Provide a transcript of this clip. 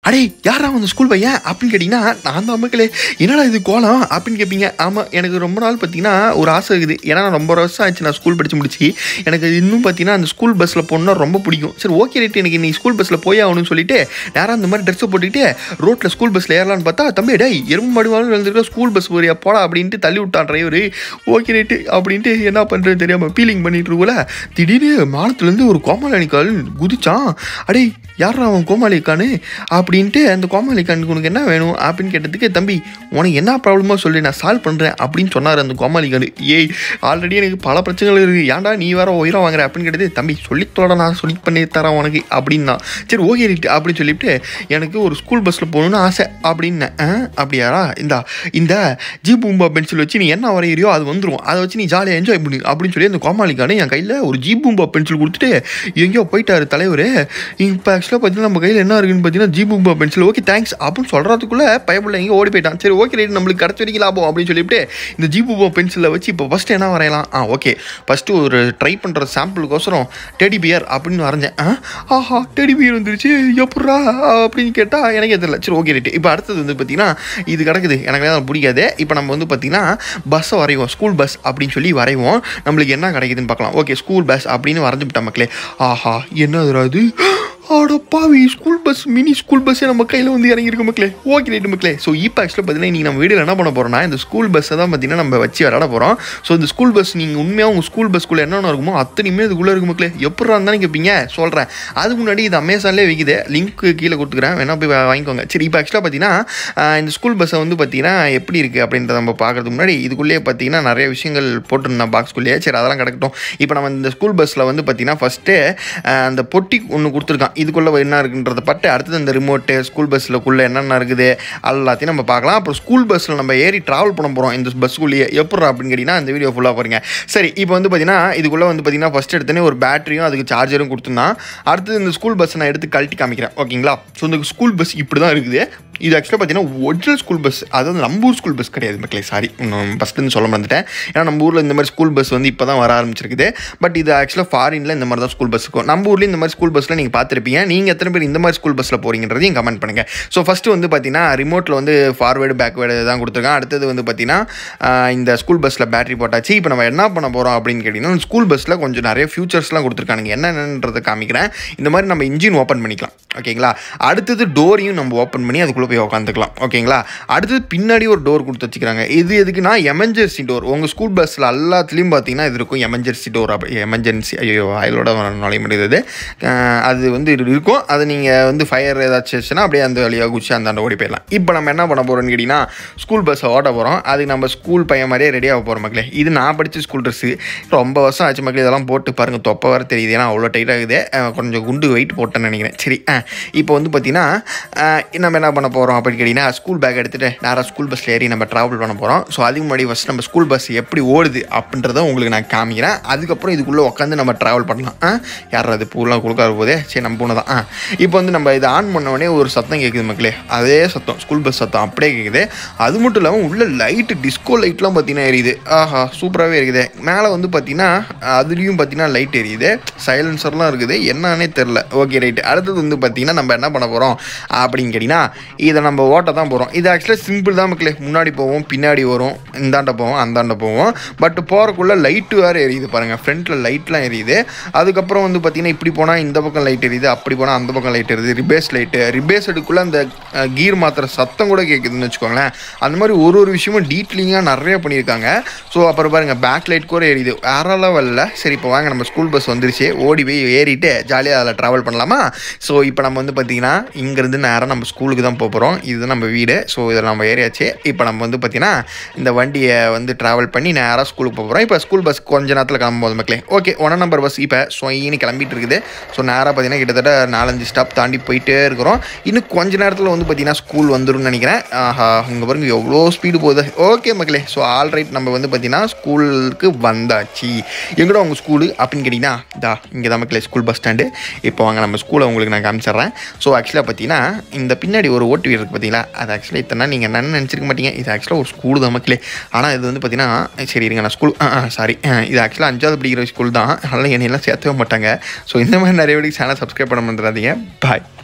அடே யாரா அந்த ஸ்கூல் பையன் அப்படின்னு கேட்டிங்கன்னா நான் தான் மக்களே என்னடா இது கோலம் அப்படின்னு கேட்பீங்க ஆமாம் எனக்கு ரொம்ப நாள் பார்த்தீங்கன்னா ஒரு ஆசை இருக்குது ஏன்னா நான் ரொம்ப வருஷம் ஆச்சு நான் ஸ்கூல் படித்து முடிச்சு எனக்கு இன்னும் பார்த்தீங்கன்னா அந்த ஸ்கூல் பஸ்ஸில் போகணுன்னா ரொம்ப பிடிக்கும் சரி ஓகே ரைட் எனக்கு நீ ஸ்கூல் பஸ்ஸில் போய் ஆகணும்னு சொல்லிட்டு நேராக அந்த மாதிரி ட்ரெஸ்ஸை போட்டுக்கிட்டு ரோட்டில் ஸ்கூல் பஸ்ஸில் ஏறலான்னு பார்த்தா தம்பி டேய் எறும்பு மாடுவாலும் எழுந்திருக்க ஸ்கூல் பஸ் போறியா போடா அப்படின்ட்டு தள்ளி விட்டான் டிரைவர் ஓகே ரைட்டு அப்படின்ட்டு என்ன பண்ணுறது தெரியாமல் ஃபீலிங் பண்ணிட்டு இருக்கல திடீர்னு மானத்துலேருந்து ஒரு கோமாளிக்கால் குதிச்சான் அடே யாரா அவன் கோமாளிக்கானு அப்படின்ட்டு அந்த கோமாளிக்கானுக்கு உனக்கு என்ன வேணும் அப்படின்னு கேட்டதுக்கு தம்பி உனக்கு என்ன ப்ராப்ளமோ சொல்லி நான் சால்வ் பண்ணுறேன் அப்படின்னு சொன்னார் அந்த கோமாளிக்கானு ஏய் ஆல்ரெடி எனக்கு பல பிரச்சனைகள் இருக்குது ஏன்டா நீ வேற உயிரை வாங்குற அப்படின்னு கேட்டது தம்பி சொல்லித்தோட நான் சொல்லி பண்ணி தரேன் உனக்கு அப்படின்னா சரி ஓகே ரைட்டு அப்படின்னு சொல்லிவிட்டு எனக்கு ஒரு ஸ்கூல் பஸ்ஸில் போகணுன்னு ஆசை அப்படின்னேன் "ஆ, அப்படியாடா இந்தா இந்த ஜி பூம்பா பென்சில் வச்சு நீ என்ன வரைகிறியோ அது வந்துடும் அதை வச்சு நீ ஜாலியாக என்ஜாய் பண்ணு அப்படின்னு சொல்லி அந்த கோமாளிக்கானு என் கையில் ஒரு ஜி பூம்பா பென்சில் கொடுத்துட்டு எங்கேயோ போயிட்டாரு தலைவர் இப்போ ஆக்சுவலாக பார்த்தீங்கன்னா நம்ம கையில் என்ன இருக்குன்னு பார்த்தீங்கன்னா ஜி பூம்பா பென்சில் ஓகே தேங்க்ஸ் அப்படின்னு சொல்கிறதுக்குள்ளே பயப்புள்ள எங்கே ஓடி போயிட்டான் சரி ஓகே ரைட் நம்மளுக்கு கிடச்ச வரைக்கும் லாபம் அப்படின்னு சொல்லிவிட்டு இந்த ஜி பூம்பா பென்சிலை வச்சு இப்போ ஃபஸ்ட்டு என்ன வரையலாம் ஆ ஓகே ஃபஸ்ட்டு ஒரு ட்ரை பண்ணுற சாம்பிளுக்கோசரம் டெடி பியர் அப்படின்னு வரைஞ்சேன் ஆ ஆஹா டெடி பியர் வந்துருச்சு எப்பட்றா அப்படின்னு கேட்டால் எனக்கே தெரியல சரி ஓகே ரைட்டு இப்போ அடுத்தது வந்து பார்த்தீங்கன்னா இது கிடக்குது எனக்கு தான் பிடிக்காது இப்போ நம்ம வந்து பார்த்தீங்கன்னா பஸ்ஸை வரைவோம் ஸ்கூல் பஸ் அப்படின்னு சொல்லி வரைவோம் நம்மளுக்கு என்ன கிடைக்குதுன்னு பார்க்கலாம் ஓகே ஸ்கூல் பஸ் அப்படின்னு வரைஞ்சு விட்டோம் மக்களே ஆஹா என்னதுடா இது ஆட பாவி ஸ்கூல் பஸ் மினி ஸ்கூல் பஸ்ஸே நம்ம கையில் வந்து இறங்கியிருக்கு மக்களே ஓகே ரைட்டு மக்களே ஸோ இப்போ ஆக்சுவலாக பார்த்தீங்கன்னா இன்றைக்கி நம்ம வீடியோவில் என்ன பண்ண போகிறோம்னா இந்த ஸ்கூல் பஸ்ஸை தான் பார்த்தீங்கன்னா நம்ம வச்சு விளாட போகிறோம் ஸோ இந்த ஸ்கூல் பஸ் நீங்கள் உண்மையாக உங்கள் ஸ்கூல் பஸ்க்குள்ளே என்னென்ன இருக்குமோ அத்தனையுமே இதுக்குள்ளே இருக்கு மக்களே எப்படா இருந்தாலும் கேட்பீங்க சொல்கிறேன் அதுக்கு முன்னாடி இது அமேசான்லேயே விற்கிது லிங்க் கீழே கொடுத்துக்கிறேன் வேணா போய் வா- வாங்கிக்கோங்க சரி இப்போ ஆக்சுவலாக பார்த்தீங்கன்னா ஆஹ், இந்த ஸ்கூல் பஸ்ஸை வந்து பார்த்தீங்கன்னா எப்படி இருக்குது அப்படின்றத நம்ம பார்க்கறதுக்கு முன்னாடி இதுக்குள்ளேயே பார்த்தீங்கன்னா நிறைய விஷயங்கள் போட்டிருந்தேன் பாக்ஸ்குள்ளேயே சரி அதெல்லாம் கிடக்கட்டும் இப்போ நம்ம இந்த ஸ்கூல் பஸ்ஸில் வந்து பார்த்தீங்கன்னா ஃபஸ்ட்டு அந்த பொட்டி ஒன்று கொடுத்துருக்கான் இதுக்குள்ளே என்ன இருக்குன்றத பட்டு அடுத்தது அந்த ரிமோட்டு ஸ்கூல் பஸ்ஸில் என்னென்ன இருக்குது எல்லாத்தையும் நம்ம பார்க்கலாம் அப்புறம் ஸ்கூல் பஸ்ஸில் நம்ம ஏறி ட்ராவல் பண்ண போகிறோம் இந்த பஸ்ஸுக்குள்ளேயே எப்பட்றா அப்படின்னு கேட்டிங்கன்னா இந்த வீடியோ ஃபுல்லாக பாருங்க சரி இப்போ வந்து பார்த்தீங்கன்னா இதுக்குள்ளே வந்து பார்த்தீங்கன்னா ஃபஸ்ட் எடுத்தோன்னே ஒரு பேட்டரியும் அதுக்கு சார்ஜரும் கொடுத்துருந்தான் அடுத்தது இந்த ஸ்கூல் பஸ்ஸை நான் எடுத்து கழட்டி காமிக்கிறேன் ஓகேங்களா ஸோ இந்த ஸ்கூல் பஸ் இப்படி தான் இருக்குது இது ஆக்சுவலாக பார்த்தீங்கன்னா ஒரிஜினல் ஸ்கூல் பஸ் அதாவது நம்ம ஊர் ஸ்கூல் பஸ் கிடையாது மக்களே சாரி ஃபஸ்ட்டு சொல்ல மறந்துட்டேன் ஏன்னா நம்ம ஊரில் இந்த மாதிரி ஸ்கூல் பஸ் வந்து இப்போ தான் வர ஆரம்பிச்சிருக்குது பட் இது ஆக்சுவலாக ஃபாரினில் இந்த மாதிரி தான் ஸ்கூல் பஸ் இருக்கும் நம்ம ஊர்லேயும் இந்த மாதிரி ஸ்கூல் பஸ்ஸில் நீங்கள் பார்த்துருப்பீங்க நீங்கள் எத்தனை பேர் இந்த மாதிரி ஸ்கூல் பஸ்ஸில் போகிறீங்கன்றதையும் கமெண்ட் பண்ணுங்கள் ஸோ ஃபஸ்ட்டு வந்து பார்த்தீங்கன்னா ரிமோட்டில் வந்து ஃபார்வேர்டு பேக்வேர்டு தான் கொடுத்துருக்கான் அடுத்தது வந்து பார்த்தீங்கன்னா ஆஹ், இந்த ஸ்கூல் பஸ்ஸில் பேட்டரி போட்டாச்சு இப்போ நம்ம என்ன பண்ண போகிறோம் அப்படின்னு கேட்டிங்கன்னா ஸ்கூல் பஸ்ஸில் கொஞ்சம் நிறைய ஃபியூச்சர்ஸ்லாம் கொடுத்துருக்கானுங்க என்னென்னன்றதை காமிக்கிறேன் இந்த மாதிரி நம்ம இன்ஜின் ஓப்பன் பண்ணிக்கலாம் ஓகேங்களா அடுத்தது டோரையும் நம்ம ஓப்பன் பண்ணி அதுக்குள்ளே போய் உட்காந்துக்கலாம் ஓகேங்களா அடுத்தது பின்னாடி ஒரு டோர் கொடுத்து வச்சுக்கிறாங்க இது எதுக்குன்னா எமர்ஜென்சி டோர் உங்கள் ஸ்கூல் பஸ்ஸில் எல்லாத்துலேயும் பார்த்தீங்கன்னா இது இருக்கும் எமர்ஜென்சி டோர் அப்படி எமர்ஜென்சி ஐயோ ஆயிலோட நுழைய முடியாது அஹ் அது வந்து இது இருக்கும் அது நீங்கள் வந்து ஃபயர் ஏதாச்சும் வச்சுன்னா அப்படியே அந்த வழியாக குச்சி அந்த ஓடி போயிடலாம் இப்போ நம்ம என்ன பண்ண போகிறோம்னு கேட்டிங்கன்னா ஸ்கூல் பஸ்ஸை ஓட்ட போகிறோம் அதுக்கு நம்ம ஸ்கூல் பையன் மாதிரியே ரெடியாக போகிறோம் மக்களே இது நான் படித்த ஸ்கூல் ட்ரெஸ்ஸு ரொம்ப வருஷம் ஆச்சு மக்களே இதெல்லாம் போட்டு பாருங்கள் தொப்பை வர தெரியுது ஏன்னா அவ்வளோ டைட்டாக இருக்குது அஹ் கொஞ்சம் குண்டு வெயிட் போட்டேன்னு நினைக்கிறேன் சரி அஹ் இப்போ வந்து பார்த்தீங்கன்னா அஹ் நம்ம என்ன பண்ண போகிறோம் அப்படின்னு கேட்டிங்கன்னா ஸ்கூல் பேக் எடுத்துகிட்டு நேராக ஸ்கூல் பஸ்ஸில் ஏறி நம்ம ட்ராவல் பண்ண போகிறோம் ஸோ அதுக்கு முன்னாடி ஃபஸ்ட் நம்ம ஸ்கூல் பஸ் எப்படி ஓடுது அப்படின்றத உங்களுக்கு நான் காமிக்கிறேன் அதுக்கப்புறம் இதுக்குள்ளே உட்காந்து நம்ம ட்ராவல் பண்ணலாம் ஆ யார் அது பூலாம் கொடுக்காத போதே சரி நம்ம பூனை தான் ஆ இப்போ வந்து நம்ம இதை ஆன் பண்ண உடனே ஒரு சத்தம் கேட்குது மக்களே அதே சத்தம் ஸ்கூல் பஸ் சத்தம் அப்படியே கேட்குது அது மட்டும் இல்லாமல் உள்ள லைட்டு டிஸ்கோ லைட்லாம் பார்த்தீங்கன்னா எரியுது ஆஹா சூப்பராகவே இருக்குது மேலே வந்து பார்த்தீங்கன்னா அதுலேயும் பார்த்தீங்கன்னா லைட் எரியுது சைலன்சர்லாம் இருக்குது என்னன்னே தெரில ஓகே ரைட்டு அடுத்தது வந்து பார்த்தீங்கன்னா நம்ம என்ன பண்ண போகிறோம் அப்படின்னு கேட்டிங்கன்னா இதை நம்ம ஓட்ட தான் போகிறோம் இது ஆக்சுவலாக சிம்பிள் தான் மக்களே முன்னாடி போவோம் பின்னாடி வரும் இந்தாண்ட போவோம் அந்தாண்ட போவோம் பட் போகிறக்குள்ளே லைட்டு வேறு எரியுது பாருங்கள் ஃப்ரண்ட்டில் லைட்லாம் எரியுது அதுக்கப்புறம் வந்து பார்த்தீங்கன்னா இப்படி போனால் இந்த பக்கம் லைட் எரியுது அப்படி போனால் அந்த பக்கம் லைட் எரியுது ரிபேஸ் லைட்டு ரிபேஸ் எடுக்குள்ளே அந்த கீர் மாத்திர சத்தம் கூட கேட்குதுன்னு வச்சுக்கோங்களேன் அந்த மாதிரி ஒரு ஒரு விஷயமும் டீட்லிங்காக நிறைய பண்ணியிருக்காங்க ஸோ அப்புறம் பாருங்கள் பேக் லைட் கூட எரியுது வேற லெவலில் சரி இப்போ வாங்க நம்ம ஸ்கூல் பஸ் வந்துருச்சு ஓடி போய் ஏறிட்டு ஜாலியாக அதில் ட்ராவல் பண்ணலாமா ஸோ இப்போ நம்ம வந்து பார்த்தீங்கன்னா இங்கேருந்து நேராக நம்ம ஸ்கூலுக்கு தான் போக போகிறோம் இதுதான் நம்ம வீடு ஸோ இதில் நம்ம ஏறியாச்சு இப்போ நம்ம வந்து பார்த்தீங்கன்னா இந்த வண்டியை வந்து ட்ராவல் பண்ணி நேராக ஸ்கூலுக்கு போக போகிறோம் இப்போ ஸ்கூல் பஸ் கொஞ்ச நேரத்தில் கிளம்பும்போது மக்களே ஓகே ஒன் நம்பர் பஸ் இப்போ சொயின்னு கிளம்பிட்டு இருக்குது ஸோ நேராக பார்த்தீங்கன்னா கிட்டத்தட்ட நாலஞ்சு ஸ்டாப் தாண்டி போயிட்டே இருக்கிறோம் இன்னும் கொஞ்ச நேரத்தில் வந்து பார்த்தீங்கன்னா ஸ்கூல் வந்துரும்னு நினைக்கிறேன் ஆஹா இங்கே பாருங்க எவ்வளோ ஸ்பீடு போகுது ஓகே மக்களே ஸோ ஆல்ரைட் நம்ம வந்து பார்த்தீங்கன்னா ஸ்கூலுக்கு வந்தாச்சு எங்கடா உங்கள் ஸ்கூலு அப்படின்னு கேட்டிங்கன்னா இதா இங்கே தான் மக்களே ஸ்கூல் பஸ் ஸ்டாண்டு இப்போ வாங்க நம்ம ஸ்கூலை உங்களுக்கு நான் காமிச்சிடுறேன் ஸோ ஆக்சுவலாக பார்த்தீங்கன்னா இந்த பின்னாடி ஒரு ஓட்டு வீடு இருக்குது பார்த்தீங்களா அது ஆக்சுவலாக இத்தனை நீங்கள் என்னன்னு நினச்சிருக்க மாட்டீங்க இது ஆக்சுவலாக ஒரு ஸ்கூல் தான் மக்களே ஆனால் இது வந்து பார்த்தீங்கன்னா சரி இருங்க நான் ஸ்கூல் சாரி இது ஆக்சுவலாக அஞ்சாவது படிக்கிற ஸ்கூல் தான் அதனால் என்னையெல்லாம் சேர்த்தவே மாட்டாங்க ஸோ இந்த மாதிரி நிறைய வீடியோ சேனல் சப்ஸ்கிரைப் பண்ண பண்ணுறாதீங்க பாய்